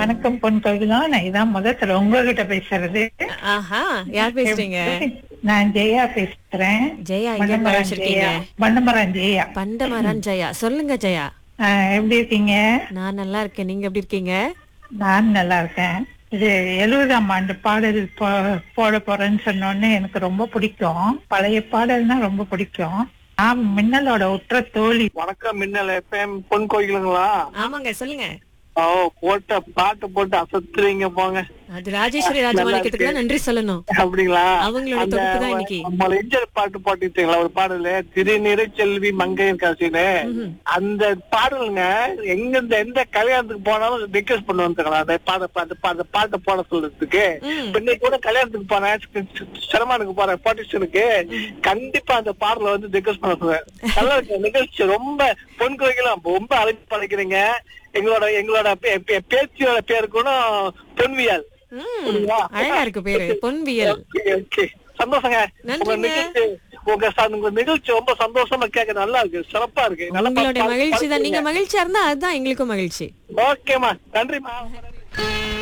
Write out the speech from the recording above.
வணக்கம் பொன் கோவிலா நான் இதான் முதல்ல உங்ககிட்ட பேசுறது ஆஹா யார் பேசுறீங்க நான் ஜெயா பேசுறேன் ஜெயா இங்க பண்ணமரம் படிச்சிருக்கீங்க ஜெயா பண்ணமரம் ஜெயா பண்டமரான் ஜெயா சொல்லுங்க ஜெயா ஆஹ், எப்படி இருக்கீங்க நான் நல்லா இருக்கேன் நீங்க எப்படி இருக்கீங்க நான் நல்லா இருக்கேன் இது எழுபதாம் ஆண்டு பாடல் போ- போட போறேன்னு சொன்னோன்னு எனக்கு ரொம்ப பிடிக்கும் பழைய பாடல்னா ரொம்ப பிடிக்கும் நான் மின்னலோட உற்ற தோழி வணக்கம் மின்னல் எஃப்எம் பொன் கோயிலுங்களா ஆமாங்க சொல்லுங்க ஓ போட்ட பாட்டு போட்டு அசத்துறீங்க போங்க அது ராஜேஸ்வரி ராஜமாணிக்கத்துக்கு தான் நன்றி சொல்லணும் அப்படிங்களா அவங்களோட அந்த தொகுப்பு தான் இன்னைக்கு. நம்மள எம்ஜிஆர் பாட்டு பாட்டுட்டீங்களா ஒரு பாடல திருநிறை செல்வி மங்கையர் காசின்னு ம்ஹும். அந்த பாடலுங்க எங்க இந்த எந்த கல்யாணத்துக்கு போனாலும் ரிக்வெஸ்ட் பண்ணுவாங்க அந்த பாட பாட்டு பாட பாட்டை போட சொல்றதுக்கு ம். பின்ன கூட கல்யாணத்துக்கு போனேன் சிரமானுக்கு போறேன் பாட்டிஷனுக்கு கண்டிப்பா அந்த பாடல வந்து ரிக்வெஸ்ட் பண்ண சொல்றேன் நல்லா இருக்கு நிகழ்ச்சி ரொம்ப பொன் கோயிலாம் ரொம்ப அழைப்பு படைக்கிறீங்க எங்களோட எங்களோட பே- பே- பேச்சியோட பேரு கூட பொன்வியல் ம், புரியுதா? அழகா இருக்கு பேரு பொன்வியல் ஓகே, ஓகே. சந்தோஷங்க நன்றிங்க. உங்க நிகழ்ச்சி உங்க ச- உங்க நிகழ்ச்சி ரொம்ப சந்தோஷமா கேட்க நல்லா இருக்கு சிறப்பா இருக்கு நல்லா உங்களுடைய பா- மகிழ்ச்சி தான் நீங்க பாடுறீங்க. மகிழ்ச்சியா இருந்தா அதுதான் எங்களுக்கும் மகிழ்ச்சி ஓகேமா நன்றிமா